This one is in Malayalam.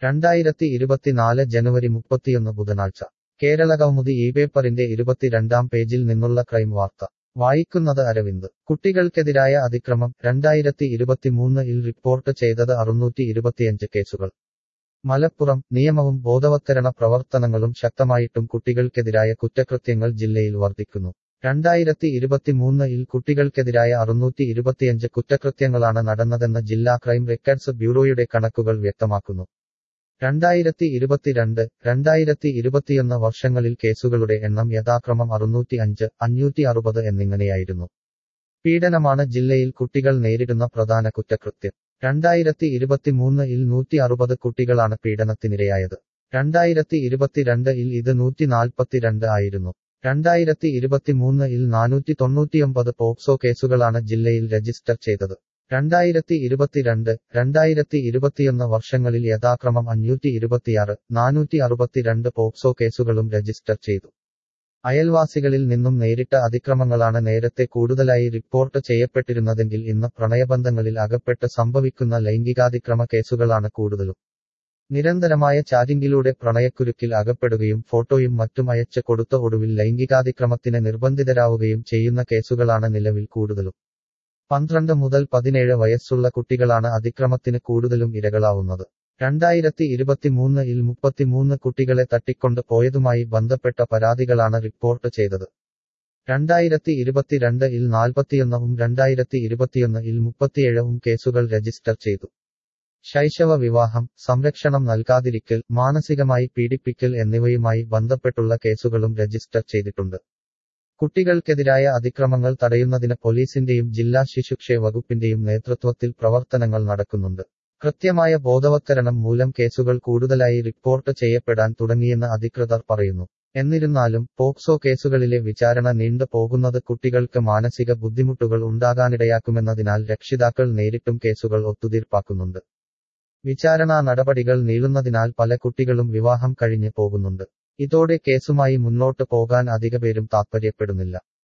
രണ്ടായിരത്തി ഇരുപത്തിനാല് ജനുവരി മുപ്പത്തിയൊന്ന് ബുധനാഴ്ച കേരളകൗമുദി ഈ പേപ്പറിന്റെ ഇരുപത്തിരണ്ടാം പേജിൽ നിന്നുള്ള ക്രൈം വാർത്ത വായിക്കുന്നത് അരവിന്ദ് കുട്ടികൾക്കെതിരായ അതിക്രമം രണ്ടായിരത്തി ഇരുപത്തിമൂന്ന് ഇൽ റിപ്പോർട്ട് ചെയ്തത് അറുന്നൂറ്റി ഇരുപത്തിയഞ്ച് കേസുകൾ മലപ്പുറം നിയമവും ബോധവത്കരണ പ്രവർത്തനങ്ങളും ശക്തമായിട്ടും കുട്ടികൾക്കെതിരായ കുറ്റകൃത്യങ്ങൾ ജില്ലയിൽ വർദ്ധിക്കുന്നു രണ്ടായിരത്തി ഇരുപത്തിമൂന്ന് ഇൽ കുട്ടികൾക്കെതിരായ അറുന്നൂറ്റി ഇരുപത്തിയഞ്ച് കുറ്റകൃത്യങ്ങളാണ് നടന്നതെന്ന് ജില്ലാ ക്രൈം റെക്കോർഡ്സ് ബ്യൂറോയുടെ കണക്കുകൾ വ്യക്തമാക്കുന്നു രണ്ടായിരത്തി ഇരുപത്തിരണ്ട് രണ്ടായിരത്തി ഇരുപത്തിയൊന്ന് വർഷങ്ങളിൽ കേസുകളുടെ എണ്ണം യഥാക്രമം അറുന്നൂറ്റി അഞ്ച് അഞ്ഞൂറ്റി അറുപത് എന്നിങ്ങനെയായിരുന്നു പീഡനമാണ് ജില്ലയിൽ കുട്ടികൾ നേരിടുന്ന പ്രധാന കുറ്റകൃത്യം രണ്ടായിരത്തി ഇരുപത്തിമൂന്ന് ഇൽ നൂറ്റി അറുപത് കുട്ടികളാണ് പീഡനത്തിനിരയായത് രണ്ടായിരത്തി ഇരുപത്തിരണ്ട് ഇൽ ഇത് നൂറ്റി നാൽപ്പത്തിരണ്ട് ആയിരുന്നു രണ്ടായിരത്തി ഇരുപത്തിമൂന്ന് ഇൽ നാനൂറ്റി തൊണ്ണൂറ്റിയൊമ്പത് പോക്സോ കേസുകളാണ് ജില്ലയിൽ രജിസ്റ്റർ ചെയ്തത് രണ്ടായിരത്തി ഇരുപത്തിരണ്ട് രണ്ടായിരത്തി ഇരുപത്തിയൊന്ന് വർഷങ്ങളിൽ യഥാക്രമം അഞ്ഞൂറ്റി ഇരുപത്തിയാറ് നാനൂറ്റി അറുപത്തിരണ്ട് പോക്സോ കേസുകളും രജിസ്റ്റർ ചെയ്തു അയൽവാസികളിൽ നിന്നും നേരിട്ട അതിക്രമങ്ങളാണ് നേരത്തെ കൂടുതലായി റിപ്പോർട്ട് ചെയ്യപ്പെട്ടിരുന്നതെങ്കിൽ ഇന്ന് പ്രണയബന്ധങ്ങളിൽ അകപ്പെട്ട് സംഭവിക്കുന്ന ലൈംഗികാതിക്രമ കേസുകളാണ് കൂടുതലും നിരന്തരമായ ചാറ്റിംഗിലൂടെ പ്രണയക്കുരുക്കിൽ അകപ്പെടുകയും ഫോട്ടോയും മറ്റും അയച്ച് കൊടുത്ത ഒടുവിൽ ലൈംഗികാതിക്രമത്തിന് നിർബന്ധിതരാവുകയും ചെയ്യുന്ന കേസുകളാണ് നിലവിൽ കൂടുതലും പന്ത്രണ്ട് മുതൽ പതിനേഴ് വയസ്സുള്ള കുട്ടികളാണ് അതിക്രമത്തിന് കൂടുതലും ഇരകളാവുന്നത് രണ്ടായിരത്തി ഇരുപത്തിമൂന്ന് ഇൽ മുപ്പത്തിമൂന്ന് കുട്ടികളെ തട്ടിക്കൊണ്ട് പോയതുമായി ബന്ധപ്പെട്ട പരാതികളാണ് റിപ്പോർട്ട് ചെയ്തത് രണ്ടായിരത്തി ഇരുപത്തിരണ്ട് ഇൽ നാൽപ്പത്തിയൊന്നവും രണ്ടായിരത്തി ഇരുപത്തിയൊന്ന് ഇൽ മുപ്പത്തിയേഴവും കേസുകൾ രജിസ്റ്റർ ചെയ്തു ശൈശവ വിവാഹം സംരക്ഷണം നൽകാതിരിക്കൽ മാനസികമായി പീഡിപ്പിക്കൽ എന്നിവയുമായി ബന്ധപ്പെട്ടുള്ള കേസുകളും രജിസ്റ്റർ ചെയ്തിട്ടുണ്ട് കുട്ടികൾക്കെതിരായ അതിക്രമങ്ങൾ തടയുന്നതിന് പോലീസിന്റെയും ജില്ലാ ശിശുക്ഷേമ വകുപ്പിന്റെയും നേതൃത്വത്തിൽ പ്രവർത്തനങ്ങൾ നടക്കുന്നുണ്ട് കൃത്യമായ ബോധവത്കരണം മൂലം കേസുകൾ കൂടുതലായി റിപ്പോർട്ട് ചെയ്യപ്പെടാൻ തുടങ്ങിയെന്ന് അധികൃതർ പറയുന്നു എന്നിരുന്നാലും പോക്സോ കേസുകളിലെ വിചാരണ നീണ്ടു പോകുന്നത് കുട്ടികൾക്ക് മാനസിക ബുദ്ധിമുട്ടുകൾ ഉണ്ടാകാനിടയാക്കുമെന്നതിനാൽ രക്ഷിതാക്കൾ നേരിട്ടും കേസുകൾ ഒത്തുതീർപ്പാക്കുന്നുണ്ട് വിചാരണാ നടപടികൾ നീളുന്നതിനാൽ പല കുട്ടികളും വിവാഹം കഴിഞ്ഞ് പോകുന്നുണ്ട് ഇതോടെ കേസുമായി മുന്നോട്ട് പോകാൻ അധികപേരും താത്പര്യപ്പെടുന്നില്ല